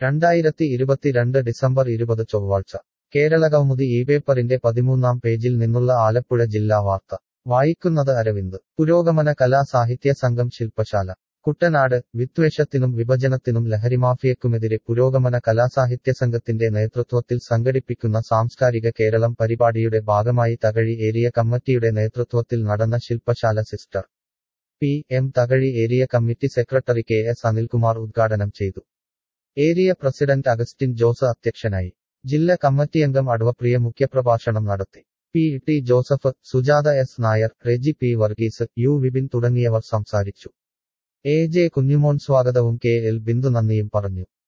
രണ്ടായിരത്തി ഇരുപത്തിരണ്ട് ഡിസംബർ ഇരുപത് ചൊവ്വാഴ്ച കേരള കൗമുദി ഈ പേപ്പറിന്റെ പതിമൂന്നാം പേജിൽ നിന്നുള്ള ആലപ്പുഴ ജില്ലാ വാർത്ത വായിക്കുന്നത് അരവിന്ദ് പുരോഗമന കലാ സാഹിത്യ സംഘം ശില്പശാല കുട്ടനാട് വിദ്വേഷത്തിനും വിഭജനത്തിനും ലഹരിമാഫിയക്കുമെതിരെ പുരോഗമന കലാസാഹിത്യ സംഘത്തിന്റെ നേതൃത്വത്തിൽ സംഘടിപ്പിക്കുന്ന സാംസ്കാരിക കേരളം പരിപാടിയുടെ ഭാഗമായി തകഴി ഏരിയ കമ്മിറ്റിയുടെ നേതൃത്വത്തിൽ നടന്ന ശില്പശാല sister P M Thakazhi area committee secretary K S Anilkumar ഉദ്ഘാടനം ചെയ്തു ഏരിയ പ്രസിഡന്റ് അഗസ്റ്റിൻ ജോസ് അധ്യക്ഷനായി ജില്ലാ കമ്മിറ്റിയംഗം അടവപ്രിയ മുഖ്യപ്രഭാഷണം നടത്തി P T Joseph Sujatha S Nair Reji P Varghese U Vipin തുടങ്ങിയവർ സംസാരിച്ചു എ ജെ കുഞ്ഞുമോൻ സ്വാഗതവും കെ എൽ ബിന്ദു നന്ദിയും പറഞ്ഞു